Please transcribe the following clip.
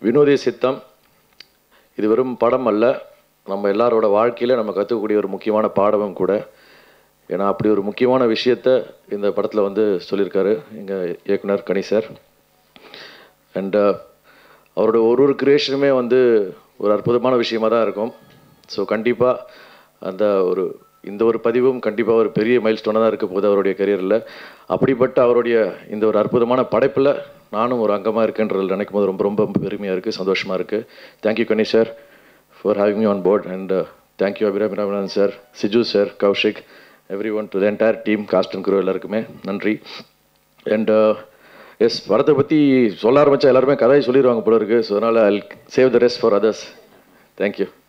வினோதே சித்தம் இது வெறும் படம் அல்ல நம்ம எல்லாரோட வாழ்க்கையில் நம்ம கற்றுக்கக்கூடிய ஒரு முக்கியமான பாடமும் கூட ஏன்னா அப்படி ஒரு முக்கியமான விஷயத்த இந்த படத்தில் வந்து சொல்லியிருக்காரு எங்கள் இயக்குனர் கணி சார் அண்ட் அவரோட ஒரு ஒரு கிரியேஷனுமே வந்து ஒரு அற்புதமான விஷயமா தான் இருக்கும் ஸோ கண்டிப்பாக அந்த ஒரு இந்த ஒரு பதிவும் கண்டிப்பாக ஒரு பெரிய மைல் ஸ்டோனாக தான் இருக்க போகுது அவருடைய கரியரில் அப்படிப்பட்ட அவருடைய இந்த ஒரு அற்புதமான படைப்பில் நானும் ஒரு அங்கமாக இருக்கேன்றதில் நினைக்கும் போது ரொம்ப ரொம்ப பெருமையாக இருக்குது சந்தோஷமாக இருக்குது thank you Kani sir for having me on board and thank you Abirami Raman sir Siju sir Kaushik everyone to the entire team cast and crew எல்லாருக்குமே நன்றி அண்ட் எஸ் படத்தை பற்றி சொல்ல ஆரம்பித்தா எல்லாருமே கதையை சொல்லிடுவாங்க போல இருக்குது ஸோ அதனால் I save the rest for others thank you